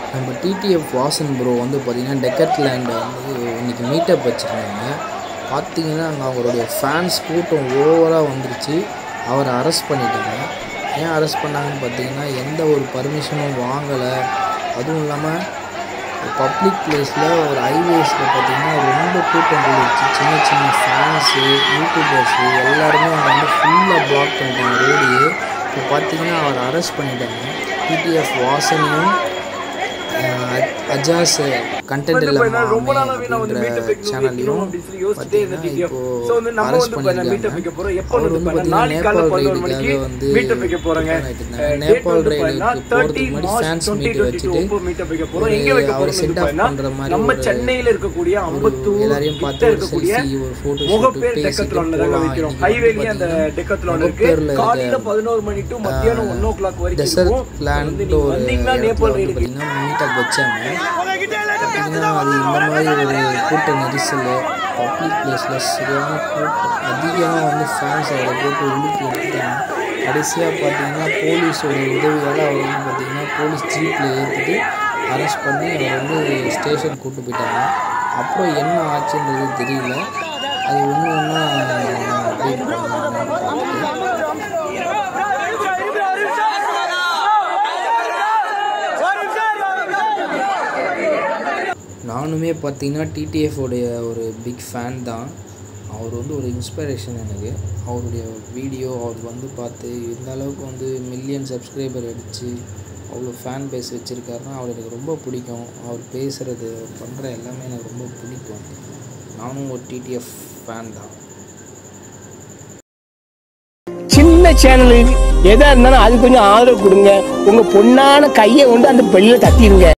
நம்ம TTF Vasan bro வந்து பார்த்திங்கன்னா டெக்கர்ட்லேண்டை வந்து இன்றைக்கி மீட்டப் வச்சுருந்தாங்க பார்த்தீங்கன்னா அங்கே அவங்களுடைய ஃபேன்ஸ் கூட்டம் ஓவராக வந்துருச்சு அவரை அரெஸ்ட் பண்ணிட்டாங்க ஏன் அரெஸ்ட் பண்ணாங்கன்னு பார்த்தீங்கன்னா எந்த ஒரு பர்மிஷனும் வாங்கலை அதுவும் இல்லாமல் பப்ளிக் பிளேஸில் ஒரு ஹைவேஸில் பார்த்தீங்கன்னா ரொம்ப கூட்டம் கூடிருச்சு சின்ன சின்ன ஃபேன்ஸு யூடியூபர்ஸு எல்லாருமே அங்கே வந்து ஃபுல்லாக பிளாக் பண்ணிட்டாங்க ரோடையே இப்போ பார்த்தீங்கன்னா அவர் அரெஸ்ட் பண்ணிட்டாங்க டிடிஎஃப் வாசனையும் அஹ், அஜாஸ் கண்டென்ட் வந்து இல்லாமல் பார்த்தீங்கன்னா ரொம்ப நாளாவே நான் வந்து meetup அப்படின்ற வைக்கணும், சேனல்லையும் வைக்கணும் அப்படின்னு சொல்லி யோசிச்சுட்டே பார்த்தீங்கன்னா இருந்துட்டு இப்போ So வந்து நம்ம அரெஸ்ட் வந்து இப்ப meetup வைக்க பண்ணியிருக்காங்க போறோம். எப்போ அவர் வந்து வந்து பார்த்தீங்கன்னா பார்த்தீங்கன்னா நாளைக்கு காலைல நேபாள் 11 மணிக்கு ரைடுக்காக வந்து meetup வைக்க போறோங்க. prepare ஆயிட்டு இருந்தாங்க. அஹ் நேபாள் date வந்து ரைடுக்கு பார்த்தீங்கன்னா போகிறதுக்கு 30 முன்னாடி March ஃபேன்ஸ் மீட் 2022 வச்சுட்டு அப்போ meetup வைக்க போறோம். ஒரு எங்க வைக்க அவரை போறோம் send வந்து off பார்த்தீங்கன்னா, பண்ற மாதிரி நம்ம ஒரு- சென்னையில இருக்கக்கூடிய ஒரு அம்பத்தூர் எல்லாரையும் கிட்ட பார்த்து ஒரு இருக்கக்கூடிய selfie, ஒரு photo shoot முகப்பேர் பேசிட்டு டெக்கத்லான்ல தாங்க போலாம். வைக்கிறோம் இன்னைக்கு ஹைவேலயே அந்த பார்த்தீங்கன்னா டெக்கத்லான் இருக்கு முகப்பேர்ல இருக்க, காலையில பதினோரு மணி டு மத்தியானம் ஒன் ஓ கிளாக் வரைக்கும் டெசர்ட் இருக்கும் So வந்து பிளான்ட் நீங்க ஒரு வந்தீங்கன்னா இடத்துல நேபாள் வந்து ரைடுக்கு பார்த்தீங்கன்னா மீட்டப் வச்சாங்க பார்த்தீங்கன்னா அது இந்த மாதிரி ஒரு கூட்ட நெரிசல் பப்ளிக் பிளேஸில் சரியான கூட்டம் அதிகமாக வந்து ஃபேன்ஸ் அவரை போட்டு உலுக்கி எடுத்துட்டாங்க கடைசியாக பார்த்தீங்கன்னா போலீஸோட உதவியால் அவர் வந்து பார்த்தீங்கன்னா போலீஸ் ஜீப்பில் ஏற்றிட்டு அரெஸ்ட் பண்ணி அவர் வந்து ஸ்டேஷன் கூட்டு போயிட்டாங்க அப்புறம் என்ன ஆச்சுன்றது தெரியல அது ஒன்று ஒன்றா அப்டேட் பண்ணாங்கன்னு பார்த்துட்டு நானுமே பார்த்தீங்கன்னா டிடிஎஃப் உடைய ஒரு பிக் ஃபேன் தான் அவர் வந்து ஒரு இன்ஸ்பிரேஷன் எனக்கு அவருடைய வீடியோ அவர் வந்து பார்த்து இந்த அளவுக்கு வந்து மில்லியன் சப்ஸ்கிரைபர் அடித்து அவ்வளோ ஃபேன் பேஸ் வச்சுருக்காருன்னா அவர் எனக்கு ரொம்ப பிடிக்கும் அவர் பேசுகிறது அவர் பண்ணுற எல்லாமே எனக்கு ரொம்ப பிடிக்கும் நானும் ஒரு டிடிஎஃப் ஃபேன் தான் சின்ன சேனல் எதா இருந்தாலும் அது கொஞ்சம் ஆதரவு கொடுங்க உங்க பொண்ணான கையை கொண்டு அந்த பெல்லில தட்டிடுங்க